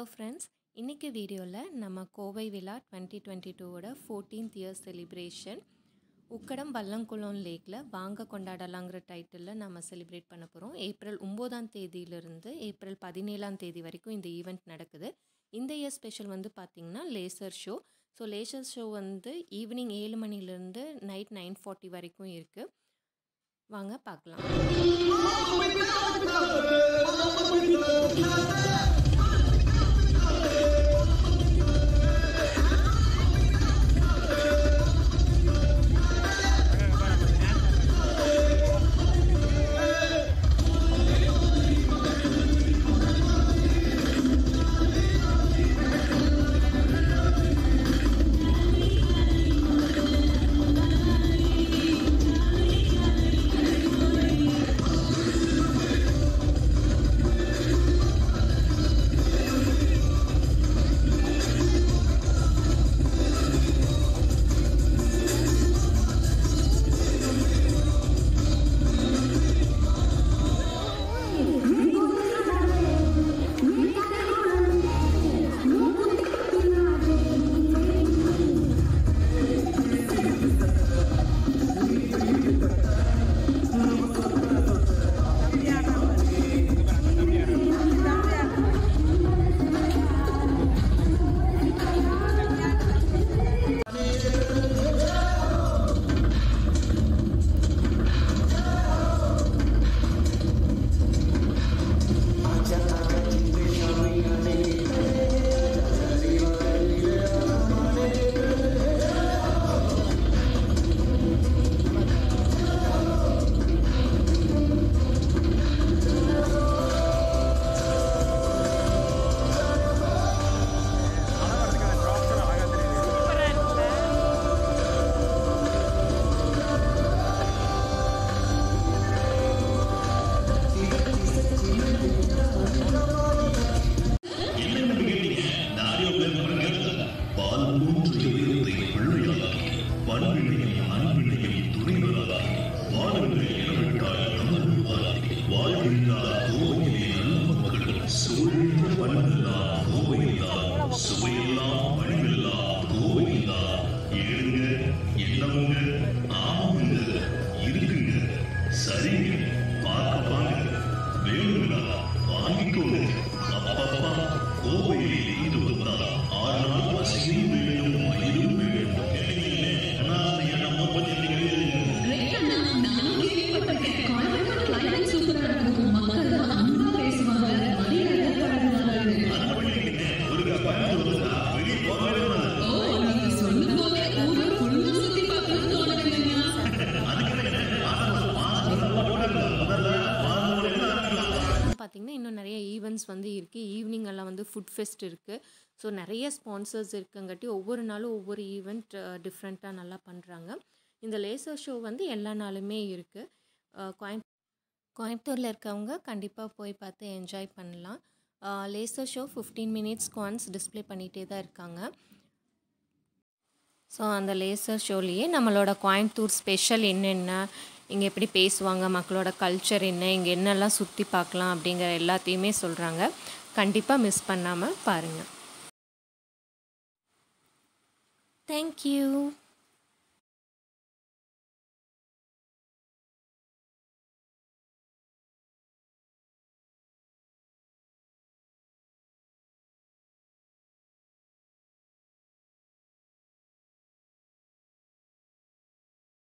hello friends இன்றைக்கி வீடியோவில் நம்ம கோவை விழா டுவெண்ட்டி டுவெண்ட்டி டூவோட fourteenth year celebration Ukkadam Vallankulam லேக்கில் வாங்க கொண்டாடலாங்கிற டைட்டிலில் நம்ம செலிப்ரேட் பண்ண போகிறோம் ஏப்ரல் ஒம்போதாம் தேதியிலிருந்து ஏப்ரல் பதினேழாம் தேதி வரைக்கும் இந்த ஈவெண்ட் நடக்குது இந்த இயர் ஸ்பெஷல் வந்து பார்த்திங்கன்னா laser show so laser show வந்து ஈவினிங் ஏழு மணிலேருந்து நைட் நைன் ஃபார்ட்டி வரைக்கும் இருக்குது வாங்க பார்க்கலாம் பால் மூன்று இதயத்தை பிள்ளையாக்கி பண்பினையும் அன்பினையும் துணைவராகி வாழுங்கள் எனவிட்டால் நமருவாராகி வாழ்கின்றார் கோவையிலே நல்ல மக்கள் சூழ்ந்த பண்பெல்லாம் கோவையில்தான் சுவையெல்லாம் பணிவெல்லாம் கோவையில்தான் ஏழுங்க என்னமுங்க ஆமாங்க இருக்குங்க சரிங்க பார்க்க வாங்க வேணுங்களா வாங்கிக்கோங்க அப்பப்பா கோவையில் இருந்து வந்தால் ஆறு நாள் பசியும் வேணும் மயிலும் வேணும் கேட்டீங்களே அனாதை நம்ம பத்தி கிரேட் அண்ணா நானும் கேள்விப்பட்டிருக்கேன் கான்வென்ட் கிளைமேட் சூப்பரா இருக்கும் மக்கள் எல்லாம் அன்பா பேசுவாங்க மரியாதை தருவாங்க ஓ நீங்க சொல்லும் போதே ஊரு ஃபுல்லா சுத்தி பார்க்கணும்னு தோணுதுங்கண்ணா பார்த்திங்கன்னா இன்னும் நிறைய ஈவெண்ட்ஸ் வந்து இருக்குது ஈவினிங் எல்லாம் வந்து ஃபுட் ஃபெஸ்ட் இருக்குது ஸோ நிறைய ஸ்பான்சர்ஸ் இருக்குங்காட்டி ஒவ்வொரு நாளும் ஒவ்வொரு ஈவெண்ட் டிஃப்ரெண்ட்டாக நல்லா பண்ணுறாங்க இந்த லேசர் ஷோ வந்து எல்லா நாளுமே இருக்குது கோயம் கோயம்புத்தூரில் இருக்கவங்க கண்டிப்பாக போய் பார்த்து என்ஜாய் பண்ணலாம் லேசர் ஷோ ஃபிஃப்டீன் மினிட்ஸ்க்கு ஒன்ஸ் டிஸ்ப்ளே பண்ணிகிட்டே தான் இருக்காங்க ஸோ அந்த லேசர் ஷோலேயே நம்மளோட கோயம்புத்தூர் ஸ்பெஷல் என்னென்ன இங்கே எப்படி பேசுவாங்க மக்களோட கல்ச்சர் என்ன இங்கே என்னெல்லாம் சுற்றி பார்க்கலாம் அப்படிங்கிற எல்லாத்தையுமே சொல்கிறாங்க கண்டிப்பாக மிஸ் பண்ணாமல் பாருங்கள் தேங்க்யூ